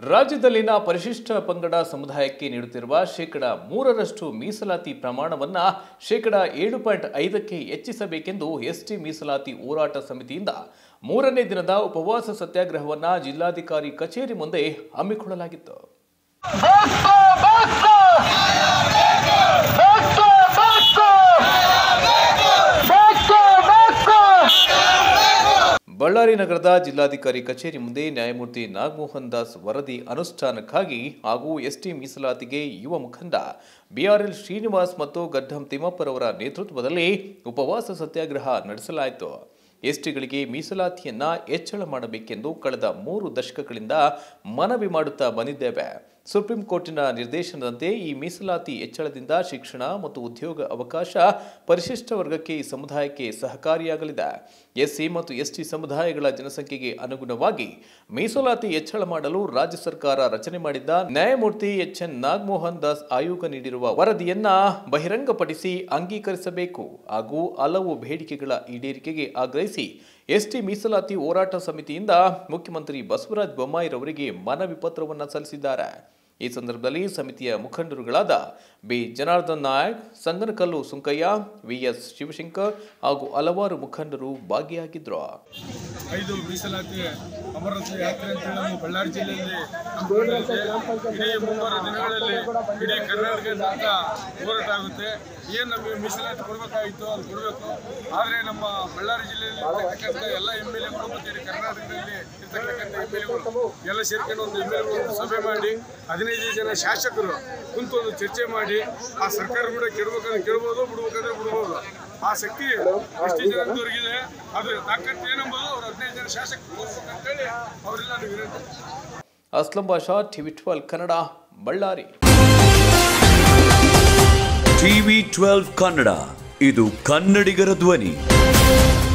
ರಾಜ್ಯದಲ್ಲಿನ ಪರಿಶಿಷ್ಟ ಪಂಗಡ ಸಮುದಾಯಕ್ಕೆ ನೀಡುತ್ತಿರುವ ಶೇಕಡ ಮೂರರಷ್ಟು ಮೀಸಲಾತಿ ಪ್ರಮಾಣವನ್ನ ಶೇಕಡ ಏಳು ಪಾಯಿಂಟ್ ಐದಕ್ಕೆ ಹೆಚ್ಚಿಸಬೇಕೆಂದು ಎಸ್ಟಿ ಮೀಸಲಾತಿ ಹೋರಾಟ ಸಮಿತಿಯಿಂದ ಮೂರನೇ ದಿನದ ಉಪವಾಸ ಸತ್ಯಾಗ್ರಹವನ್ನ ಜಿಲ್ಲಾಧಿಕಾರಿ ಕಚೇರಿ ಮುಂದೆ ಹಮ್ಮಿಕೊಳ್ಳಲಾಗಿತ್ತು ಬಳ್ಳಾರಿ ನಗರದ ಜಿಲ್ಲಾಧಿಕಾರಿ ಕಚೇರಿ ಮುಂದೆ ನ್ಯಾಯಮೂರ್ತಿ ನಾಗಮೋಹನ್ ದಾಸ್ ವರದಿ ಅನುಷ್ಠಾನಕ್ಕಾಗಿ ಹಾಗೂ ಎಸ್ಟಿ ಮೀಸಲಾತಿಗೆ ಯುವ ಮುಖಂಡ ಬಿಆರ್ಎಲ್ ಶ್ರೀನಿವಾಸ್ ಮತ್ತು ಗಡ್ಡಂ ತಿಮ್ಮಪ್ಪರವರ ನೇತೃತ್ವದಲ್ಲಿ ಉಪವಾಸ ಸತ್ಯಾಗ್ರಹ ನಡೆಸಲಾಯಿತು ಎಸ್ಟಿಗಳಿಗೆ ಮೀಸಲಾತಿಯನ್ನ ಹೆಚ್ಚಳ ಮಾಡಬೇಕೆಂದು ಕಳೆದ ಮೂರು ದಶಕಗಳಿಂದ ಮನವಿ ಮಾಡುತ್ತಾ ಬಂದಿದ್ದೇವೆ ಸುಪ್ರೀಂ ಕೋರ್ಟಿನ ನಿರ್ದೇಶನದಂತೆ ಈ ಮೀಸಲಾತಿ ಹೆಚ್ಚಳದಿಂದ ಶಿಕ್ಷಣ ಮತ್ತು ಉದ್ಯೋಗ ಅವಕಾಶ ಪರಿಶಿಷ್ಟ ವರ್ಗಕ್ಕೆ ಈ ಸಮುದಾಯಕ್ಕೆ ಸಹಕಾರಿಯಾಗಲಿದೆ ಎಸ್ಸಿ ಮತ್ತು ಎಸ್ಟಿ ಸಮುದಾಯಗಳ ಜನಸಂಖ್ಯೆಗೆ ಅನುಗುಣವಾಗಿ ಮೀಸಲಾತಿ ಹೆಚ್ಚಳ ಮಾಡಲು ರಾಜ್ಯ ಸರ್ಕಾರ ರಚನೆ ಮಾಡಿದ್ದ ನ್ಯಾಯಮೂರ್ತಿ ಎಚ್ ಎನ್ ನಾಗಮೋಹನ್ ದಾಸ್ ಆಯೋಗ ನೀಡಿರುವ ವರದಿಯನ್ನ ಬಹಿರಂಗಪಡಿಸಿ ಅಂಗೀಕರಿಸಬೇಕು ಹಾಗೂ ಹಲವು ಬೇಡಿಕೆಗಳ ಈಡೇರಿಕೆಗೆ ಆಗ್ರಹಿಸಿ ಎಸ್ಟಿ ಮೀಸಲಾತಿ ಹೋರಾಟ ಸಮಿತಿಯಿಂದ ಮುಖ್ಯಮಂತ್ರಿ ಬಸವರಾಜ ಬೊಮ್ಮಾಯಿರವರಿಗೆ ಮನವಿ ಪತ್ರವನ್ನು ಸಲ್ಲಿಸಿದ್ದಾರೆ ಈ ಸಂದರ್ಭದಲ್ಲಿ ಸಮಿತಿಯ ಮುಖಂಡರುಗಳಾದ ಬಿ ಜನಾರ್ದನ್ ನಾಯಕ್ ಸಂಗನಕಲ್ಲು ಸುಂಕಯ್ಯ ವಿಎಸ್ ಶಿವಶಂಕರ್ ಹಾಗೂ ಹಲವಾರು ಮುಖಂಡರು ಭಾಗಿಯಾಗಿದ್ದರು ಐದು ಮೀಸಲಾತಿ ಅಮರನಾಥ ಯಾತ್ರೆ ಅಂತೇಳಿ ನಮ್ಮ ಬಳ್ಳಾರಿ ಜಿಲ್ಲೆಯಲ್ಲಿ ಹಮ್ಮಿಕೊಂಡಿದೆ ಇಡೀ ಮುಂಬರುವ ದಿನಗಳಲ್ಲಿ ಇಡೀ ಕರ್ನಾಟಕದಾದ್ಯಂತ ಹೋರಾಟ ಆಗುತ್ತೆ ಏನು ನಮಗೆ ಮೀಸಲಾತಿ ಕೊಡಬೇಕಾಗಿತ್ತು ಅದು ಕೊಡಬೇಕು ಆದರೆ ನಮ್ಮ ಬಳ್ಳಾರಿ ಜಿಲ್ಲೆಯಲ್ಲಿ ಇರ್ತಕ್ಕಂಥ ಎಲ್ಲ ಎಮ್ ಎಲ್ ಎಗಳು ಮತ್ತು ಇಡೀ ಕರ್ನಾಟಕದಲ್ಲಿ ಇರ್ತಕ್ಕಂಥ ಎಮ್ ಎಲ್ ಎಗಳು ಎಲ್ಲ ಸೇರ್ಕೊಂಡು ಒಂದು ಎಮ್ ಎಲ್ ಎಗಳು ಸಭೆ ಮಾಡಿ ಹದಿನೈದು ಜನ ಶಾಸಕರು ಕುಂತು ಒಂದು ಚರ್ಚೆ ಮಾಡಿ ಆ ಸರ್ಕಾರ ಕೂಡ ಕೆಡಬೇಕಂದ್ರೆ ಕೆಡಬೋದು ಬಿಡ್ಬೇಕಂದ್ರೆ ಬಿಡ್ಬೋದು ಆ ಶಕ್ತಿ ಎಷ್ಟು ಜನದವರಿಗಿದೆ ಅದು ತಾಕತ್ತು ಏನಂಬೋದು ಅವ್ರು ಹದಿನೈದು ಜನ ಶಾಸಕರು ತೋರಿಸ್ಬೇಕಂತೇಳಿ ಅವರೆಲ್ಲ ವಿನಂತಿ Aslam Basha TV twelve Kannada Ballari TV twelve Kannada ಇದು ಕನ್ನಡಿಗರ ಧ್ವನಿ